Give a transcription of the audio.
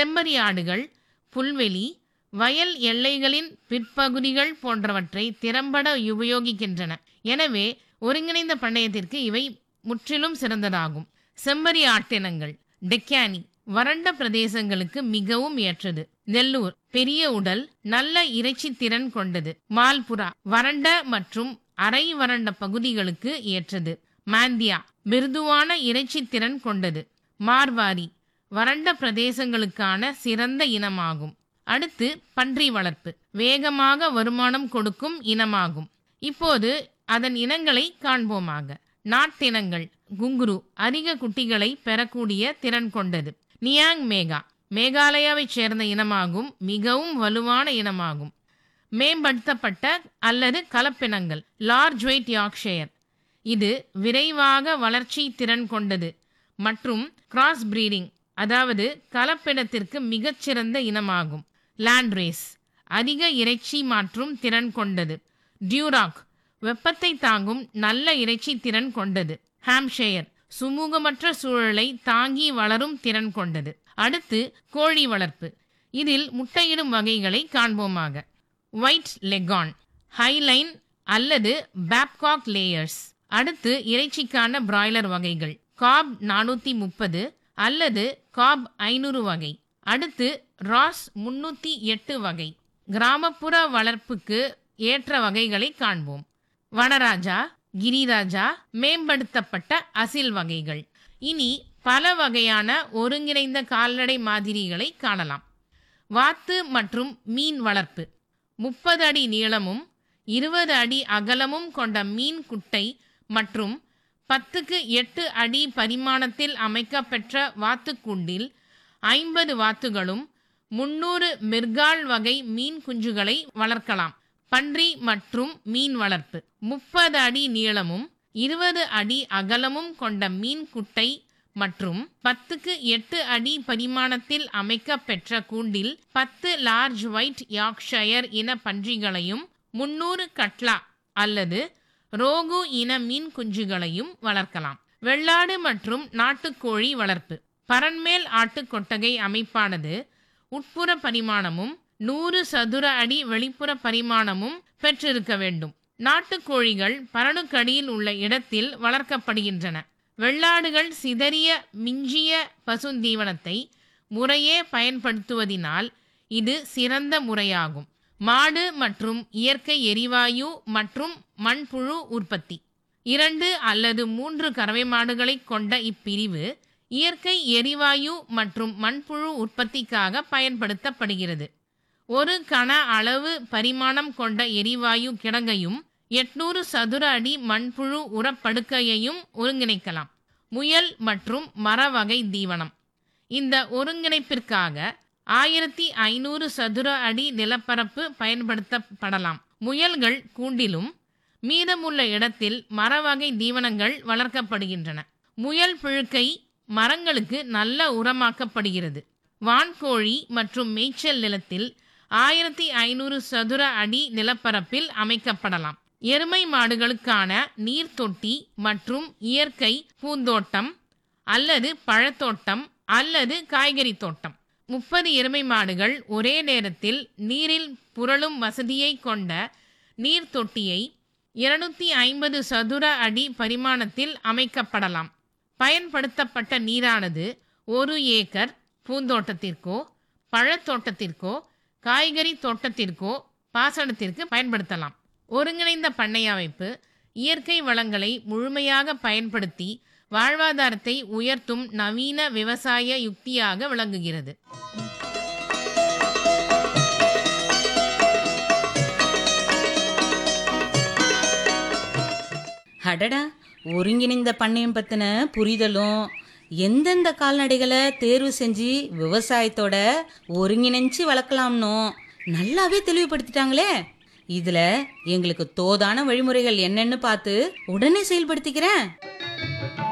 செம்மறி ஆடுகள் புல்வெளி வயல் எல்லைகளின் பிற்பகுதிகள் போன்றவற்றை திறம்பட உபயோகிக்கின்றன எனவே ஒருங்கிணைந்த பண்ணையத்திற்கு இவை முற்றிலும் சிறந்ததாகும் செம்மறி ஆட்டினங்கள் டெக்கானி வறண்ட பிரதேசங்களுக்கு மிகவும் ஏற்றது நெல்லூர் பெரிய உடல் நல்ல இறைச்சி திறன் கொண்டது மால்புரா வறண்ட மற்றும் அரை வறண்ட பகுதிகளுக்கு ஏற்றது மாந்தியா மிருதுவான இறைச்சி திறன் கொண்டது மார்வாரி வறண்ட பிரதேசங்களுக்கான சிறந்த இனமாகும் அடுத்து பன்றி வளர்ப்பு வேகமாக வருமானம் கொடுக்கும் இனமாகும் இப்போது அதன் இனங்களை காண்போமாக நாட்டினங்கள் குங்குரு அதிக குட்டிகளை பெறக்கூடிய திறன் கொண்டது நியாங் மேகா மேகாலயாவைச் சேர்ந்த இனமாகும் மிகவும் வலுவான இனமாகும் மேம்படுத்தப்பட்ட அல்லது கலப்பினங்கள் லார்ஜ் வெயிட் யாக்ஷயர் இது விரைவாக வளர்ச்சி திறன் கொண்டது மற்றும் கிராஸ் பிரீடிங் அதாவது கலப்பினத்திற்கு மிகச்சிறந்த இனமாகும் லேண்ட் ரேஸ் அதிக இறைச்சி மாற்றும் திறன் கொண்டது டியூராக் வெப்பத்தை தாங்கும் நல்ல இறைச்சி திறன் கொண்டது ஹாம்ஷெயர் சுமூகமற்ற சூழலை தாங்கி வளரும் திறன் கொண்டது அடுத்து கோழி வளர்ப்பு இதில் முட்டையிடும் வகைகளை காண்போமாக ஒயிட் லெகான் ஹைலைன் அல்லது பேப்காக் லேயர்ஸ் அடுத்து இறைச்சிக்கான பிராய்லர் வகைகள் காப் நானூற்றி முப்பது அல்லது காப் ஐநூறு வகை அடுத்து ராஸ் முன்னூற்றி எட்டு வகை கிராமப்புற வளர்ப்புக்கு ஏற்ற வகைகளை காண்போம் வனராஜா கிரிராஜா மேம்படுத்தப்பட்ட அசில் வகைகள் இனி பல வகையான ஒருங்கிணைந்த கால்நடை மாதிரிகளை காணலாம் வாத்து மற்றும் மீன் வளர்ப்பு முப்பது அடி நீளமும் இருபது அடி அகலமும் கொண்ட மீன் குட்டை மற்றும் பத்துக்கு எட்டு அடி பரிமாணத்தில் அமைக்கப்பெற்ற வாத்துக்கூண்டில் ஐம்பது வாத்துகளும் முன்னூறு மிர்கால் வகை மீன் குஞ்சுகளை வளர்க்கலாம் பன்றி மற்றும் மீன் வளர்ப்பு முப்பது அடி நீளமும் இருபது அடி அகலமும் கொண்ட மீன் குட்டை மற்றும் பத்துக்கு எட்டு அடி பரிமாணத்தில் அமைக்கப்பெற்ற கூண்டில் பத்து லார்ஜ் ஒயிட் யாக்ஷயர் இன பன்றிகளையும் முன்னூறு கட்லா அல்லது ரோகு இன மீன் குஞ்சுகளையும் வளர்க்கலாம் வெள்ளாடு மற்றும் நாட்டுக்கோழி வளர்ப்பு பரன்மேல் ஆட்டு கொட்டகை அமைப்பானது உட்புற பரிமாணமும் நூறு சதுர அடி வெளிப்புற பரிமாணமும் பெற்றிருக்க வேண்டும் நாட்டுக்கோழிகள் பரணுக்கடியில் உள்ள இடத்தில் வளர்க்கப்படுகின்றன வெள்ளாடுகள் சிதறிய மிஞ்சிய பசுந்தீவனத்தை முறையே பயன்படுத்துவதினால் இது சிறந்த முறையாகும் மாடு மற்றும் இயற்கை எரிவாயு மற்றும் மண்புழு உற்பத்தி இரண்டு அல்லது மூன்று கறவை மாடுகளை கொண்ட இப்பிரிவு இயற்கை எரிவாயு மற்றும் மண்புழு உற்பத்திக்காக பயன்படுத்தப்படுகிறது ஒரு கன அளவு பரிமாணம் கொண்ட எரிவாயு கிடங்கையும் எட்நூறு சதுர அடி மண்புழு உரப்படுக்கையையும் ஒருங்கிணைக்கலாம் முயல் மற்றும் மர வகை தீவனம் இந்த ஒருங்கிணைப்பிற்காக ஆயிரத்தி ஐநூறு சதுர அடி நிலப்பரப்பு பயன்படுத்தப்படலாம் முயல்கள் கூண்டிலும் மீதமுள்ள இடத்தில் மரவகை தீவனங்கள் வளர்க்கப்படுகின்றன முயல் புழுக்கை மரங்களுக்கு நல்ல உரமாக்கப்படுகிறது வான்கோழி மற்றும் மேய்ச்சல் நிலத்தில் ஆயிரத்தி ஐநூறு சதுர அடி நிலப்பரப்பில் அமைக்கப்படலாம் எருமை மாடுகளுக்கான நீர் தொட்டி மற்றும் இயற்கை பூந்தோட்டம் அல்லது பழத்தோட்டம் அல்லது காய்கறி தோட்டம் முப்பது எருமை மாடுகள் ஒரே நேரத்தில் நீரில் புரளும் வசதியை கொண்ட நீர் தொட்டியை இருநூத்தி ஐம்பது சதுர அடி பரிமாணத்தில் அமைக்கப்படலாம் பயன்படுத்தப்பட்ட நீரானது ஒரு ஏக்கர் பூந்தோட்டத்திற்கோ பழத்தோட்டத்திற்கோ காய்கறி தோட்டத்திற்கோ பாசனத்திற்கு பயன்படுத்தலாம் ஒருங்கிணைந்த பண்ணை அமைப்பு இயற்கை வளங்களை முழுமையாக பயன்படுத்தி வாழ்வாதாரத்தை உயர்த்தும் நவீன விவசாய யுக்தியாக விளங்குகிறது அடடா ஒருங்கிணைந்த பண்ணையம் பத்தின புரிதலும் எந்தெந்த கால்நடைகளை தேர்வு செஞ்சு விவசாயத்தோட ஒருங்கிணைஞ்சு வளர்க்கலாம்னோ நல்லாவே தெளிவுபடுத்திட்டாங்களே இதுல எங்களுக்கு தோதான வழிமுறைகள் என்னன்னு பார்த்து உடனே செயல்படுத்திக்கிறேன்